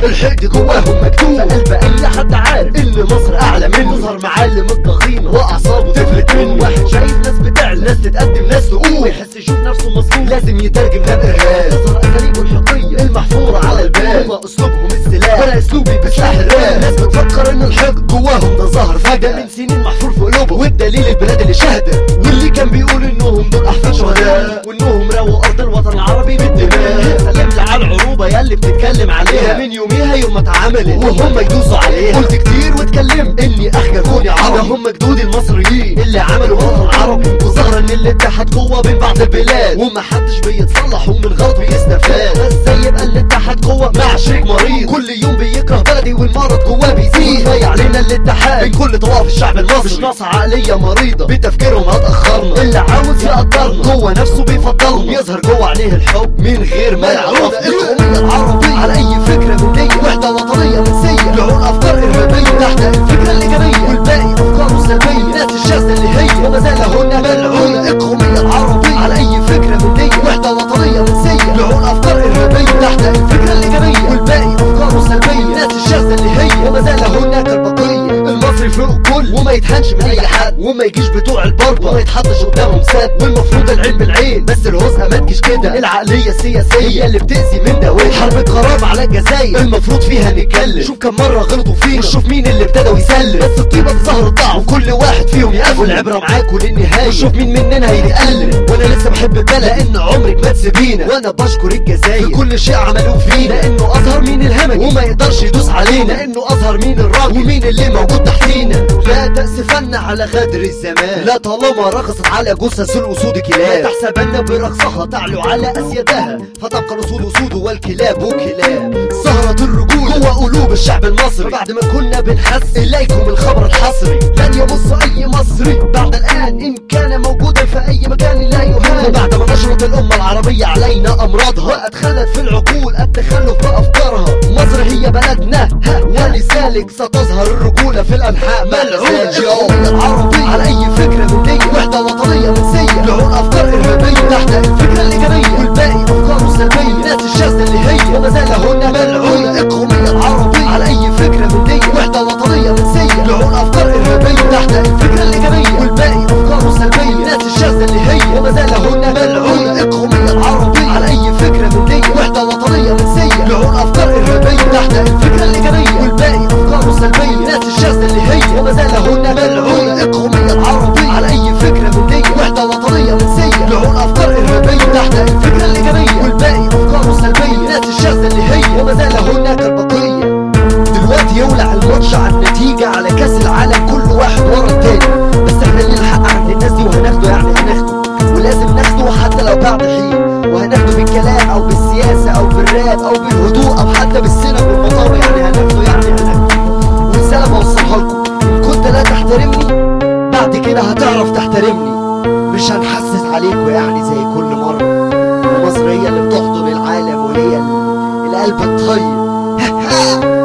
الحقد جواهم مكتوب في قلب اي حد عارف ان مصر اعلى منه تظهر معالم الضغينه واعصابه تفلت منه واحد شايف ناس بتعلى ناس تتقدم ناس تقوم يحس يشوف نفسه مظلوم لازم يترجم ده بارهاب تظهر اساليبه الحقيه المحفوره على الباب هما اسلوبهم السلاح وانا اسلوبي بسلاح الراب ناس بتفكر ان الحقد جواهم ده ظهر فجاه من سنين محفور في قلوبهم والدليل البلاد اللي شهدت واللي كان بيقول انهم دول احفاد شهداء وانهم راوا ارض الوطن العربي بالدماء سلم لي على العروبه يلي بتتكلم عليها من يوميها يوم ما اتعملت وهم يدوسوا عليها قلت كتير واتكلمت اني اخجل كوني عربي ده هم جدود المصريين اللي عملوا وطن عربي وظهر ان الاتحاد قوه بين بعض البلاد ومحدش بيتصلح ومن غلطه بيستفاد ازاي يبقى الاتحاد قوه مع شريك مريض كل يوم بيكره بلدي والمرض جواه بيزيد ضيع علينا الاتحاد بين كل طوائف الشعب المصري مش ناقصه عقليه مريضه بتفكيرهم هتاخرنا اللي عاوز يقدرنا هو نفسه بيفضلنا يظهر جوه عينيه الحب من غير ما يعرف القوميه العربيه على اي فكره جنديه وحده وطنيه منسيه لعون افكار ارهابيه تحت الفكره الايجابيه والباقي افكاره سلبيه ناس الشاذه اللي هي وما زال هن ملعونه القوميه العربيه على اي فكره جنديه وحده وطنيه منسيه لعون افكار ارهابيه تحت الفكره الايجابيه والباقي افكاره سلبيه ناس الشاذه اللي هي وما زال هناك البقيه المصري فوق الكل وما يتهنش من اي حد وما يجيش بتوع البربر وما يتحطش قدامهم سد والمفروض العين بالعين بس الهزقه ما تجيش كده العقليه السياسيه هي اللي بتاذي من ده وين حرب غرام على الجزاير المفروض فيها نتكلم شوف كم مره غلطوا فينا وشوف مين اللي ابتدى ويسلم بس الطيبه ظهر ضعف وكل واحد فيهم يقفل والعبره معاكوا للنهايه وشوف مين مننا هيتقلب وانا لسه بحب البلد لان عمرك ما تسيبينا وانا بشكر الجزاير في كل شيء عملوه فينا لانه اظهر مين الهمجي وما يقدرش يدوس علينا لانه اظهر مين الراجل ومين اللي موجود تحتينا لا تأسفن على غدر الزمان لا طالما رقصت على جثث الاسود كلاب لا تحسبن برقصها تعلو على اسيادها فتبقى الاسود اسود والكلاب كلاب سهرة الرجولة جوه قلوب الشعب المصري بعد ما كنا بنحس اليكم الخبر الحصري لن يمص اي مصري بعد الان ان كان موجودا في اي مكان لا يهان وبعد ما نشرت الامة العربية علينا امراضها وادخلت في العقول التخلف بافكارها مصر هي بلدنا ها ولذلك ستظهر الرجولة في الانحاء ملعونة القومية العربية على اي فكرة جندية وحدة وطنية منسية لعون افكار ارهابية تحت الفكرة الايجابية والباقي افكاره سلبية ناس الشاذة اللي هي وما زال هن ملعونة القومية العربية على اي فكرة جندية وحدة وطنية منسية لعون افكار ارهابية تحت الفكرة الايجابية والباقي افكاره سلبية ناس الشاذة اللي هي وما زال هن ملعونة القومية العربية على اي فكرة جندية وحدة وطنية منسية لعون افكار ارهابية تحت الفكرة الايجابية والباقي افكاره سلبية ناس الشاذة اللي هي وما زال هن ملعونة القومية العربية على اي فكرة جندية وحدة وطنية منسية لعون افكار ارهابية تحت الفكرة الايجابية والباقي افكاره سلبية ناس الشاذة اللي هي وما زال هناك البقية دلوقتي يولع الماتش على النتيجة على كاس العالم كل واحد ورا التاني بس احنا لينا الحق عند الناس دي وهناخده يعني هناخده ولازم ناخده حتى لو بعد حين وهناخده بالكلام او بالسياسة او بالراب او بالهدوء او حتى بالسينما والمطاوي يعني هناخده يعني هناخده ورسالة بوصلها لكم ان كنت لا تحترمني بعد كده هتعرف تحترمني مش هنحسس عليكم يعني زي كل مرة ومصر هي اللي بتحضن العالم وهي القلب الطيب